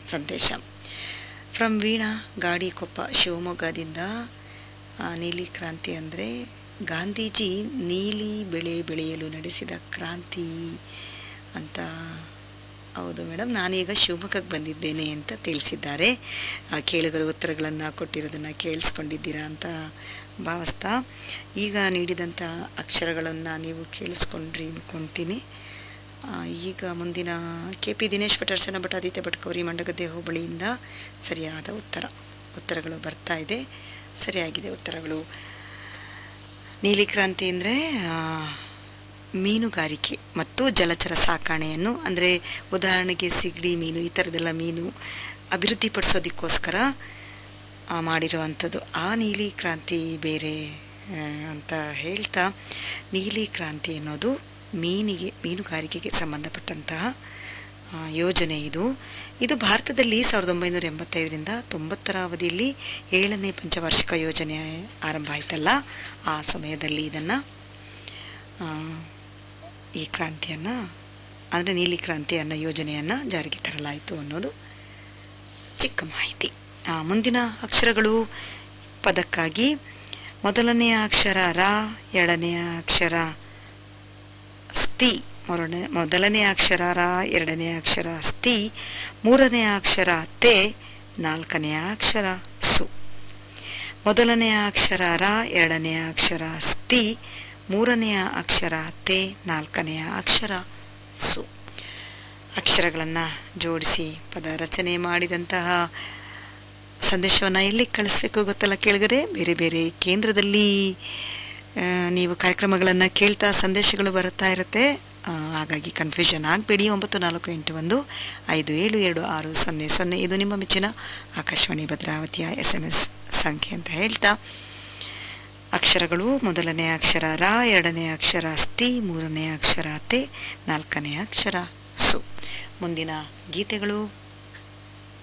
ಸಂದೇಶ ಫ್ರಮ್ ವೀಣಾ ಗಾಡಿಕೊಪ್ಪ ಶಿವಮೊಗ್ಗದಿಂದ ಆ, ನೀಲಿ ಕ್ರಾಂತಿ ಅಂದರೆ ಗಾಂಧೀಜಿ ನೀಲಿ ಬೆಳೆ ಬೆಳೆಯಲು ನಡೆಸಿದ ಕ್ರಾಂತಿ ಅಂತ ಹೌದು ಮೇಡಮ್ ನಾನೀಗ ಶಿವಮೊಗ್ಗಕ್ಕೆ ಬಂದಿದ್ದೇನೆ ಅಂತ ತಿಳಿಸಿದ್ದಾರೆ ಆ, ಕೇಳುಗರು ಉತ್ತರಗಳನ್ನು ಕೊಟ್ಟಿರೋದನ್ನು ಕೇಳಿಸ್ಕೊಂಡಿದ್ದೀರಾ ಅಂತ ಭಾವಿಸ್ತಾ ಈಗ ನೀಡಿದಂಥ ಅಕ್ಷರಗಳನ್ನು ನೀವು ಕೇಳಿಸ್ಕೊಂಡ್ರಿ ಅಂದ್ಕೊಳ್ತೀನಿ ಆ, ಈಗ ಮುಂದಿನ ಕೆ ಪಿ ದಿನೇಶ್ ಭಟ್ ಅರ್ಚನ ಭಟ್ ಆದಿತ್ಯ ಭಟ್ ಗೌರಿ ಮಂಡಗದ್ದೆ ಹೋಬಳಿಯಿಂದ ಸರಿಯಾದ ಉತ್ತರ ಉತ್ತರಗಳು ಬರ್ತಾ ಇದೆ ಸರಿಯಾಗಿದೆ ಉತ್ತರಗಳು ನೀಲಿ ಕ್ರಾಂತಿ ಅಂದರೆ ಮೀನುಗಾರಿಕೆ ಮತ್ತು ಜಲಚರ ಸಾಕಾಣೆಯನ್ನು ಅಂದರೆ ಉದಾಹರಣೆಗೆ ಸಿಗಡಿ ಮೀನು ಈ ಥರದ್ದೆಲ್ಲ ಮೀನು ಅಭಿವೃದ್ಧಿಪಡಿಸೋದಕ್ಕೋಸ್ಕರ ಆ, ಮಾಡಿರುವಂಥದ್ದು ಆ ನೀಲಿ ಕ್ರಾಂತಿ ಬೇರೆ ಆ, ಅಂತ ಹೇಳ್ತಾ ನೀಲಿ ಕ್ರಾಂತಿ ಅನ್ನೋದು ಮೀನಿಗೆ ಮೀನುಗಾರಿಕೆಗೆ ಸಂಬಂಧಪಟ್ಟಂತಹ ಆ, ಯೋಜನೆ ಇದು ಇದು ಭಾರತದಲ್ಲಿ ಸಾವಿರದ ಒಂಬೈನೂರ ಎಂಬತ್ತೈದರಿಂದ ತೊಂಬತ್ತರ ಅವಧಿಯಲ್ಲಿ ಏಳನೇ ಪಂಚವಾರ್ಷಿಕ ಯೋಜನೆ ಆರಂಭ ಆಯ್ತಲ್ಲ ಆ ಸಮಯದಲ್ಲಿ ಇದನ್ನು ಈ ಕ್ರಾಂತಿಯನ್ನು ಅಂದರೆ ನೀಲಿ ಕ್ರಾಂತಿ ಅನ್ನೋ ಯೋಜನೆಯನ್ನು ಜಾರಿಗೆ ತರಲಾಯಿತು ಅನ್ನೋದು ಚಿಕ್ಕ ಮಾಹಿತಿ ಆ, ಮುಂದಿನ ಅಕ್ಷರಗಳು ಪದಕ್ಕಾಗಿ ಮೊದಲನೆಯ ಅಕ್ಷರ ರ ಎರಡನೆಯ ಅಕ್ಷರ ಸ್ತಿ ಮೊರನೆ ಮೊದಲನೆಯ ಅಕ್ಷರ ರ ಎರಡನೆಯ ಅಕ್ಷರ ಸ್ತಿ ಮೂರನೆಯ ಅಕ್ಷರ ತೆ ನಾಲ್ಕನೆಯ ಅಕ್ಷರ ಸು ಮೊದಲನೆಯ ಅಕ್ಷರ ರ ಎರಡನೆಯ ಅಕ್ಷರ ಸ್ತಿ ಮೂರನೆಯ ಅಕ್ಷರ ತೆ ನಾಲ್ಕನೆಯ ಅಕ್ಷರ ಸು ಅಕ್ಷರಗಳನ್ನು ಜೋಡಿಸಿ ಪದ ರಚನೆ ಮಾಡಿದಂತಹ ಸಂದೇಶವನ್ನು ಎಲ್ಲಿ ಕಳಿಸ್ಬೇಕು ಗೊತ್ತಲ್ಲ ಕೇಳಿದರೆ ಬೇರೆ ಬೇರೆ ಕೇಂದ್ರದಲ್ಲಿ ಆ, ನೀವು ಕಾರ್ಯಕ್ರಮಗಳನ್ನು ಕೇಳ್ತಾ ಸಂದೇಶಗಳು ಬರುತ್ತಾ ಇರುತ್ತೆ ಆ, ಹಾಗಾಗಿ ಕನ್ಫ್ಯೂಷನ್ ಆಗಬೇಡಿ ಒಂಬತ್ತು ನಾಲ್ಕು ಎಂಟು ಒಂದು ಐದು ಏಳು ಎರಡು ಆರು ಸೊನ್ನೆ ಸೊನ್ನೆ ಇದು ನಿಮ್ಮ ಮೆಚ್ಚಿನ ಆಕಾಶವಾಣಿ ಭದ್ರಾವತಿಯ ಎಸ್ ಎಮ್ ಎಸ್ ಸಂಖ್ಯೆ ಅಂತ ಹೇಳ್ತಾ ಅಕ್ಷರಗಳು ಮೊದಲನೆಯ ಅಕ್ಷರ ರ ಎರಡನೆಯ ಅಕ್ಷರ ಸ್ತಿ ಮೂರನೆಯ ಅಕ್ಷರ ತೆ ನಾಲ್ಕನೆಯ ಅಕ್ಷರ ಸು ಮುಂದಿನ ಗೀತೆಗಳು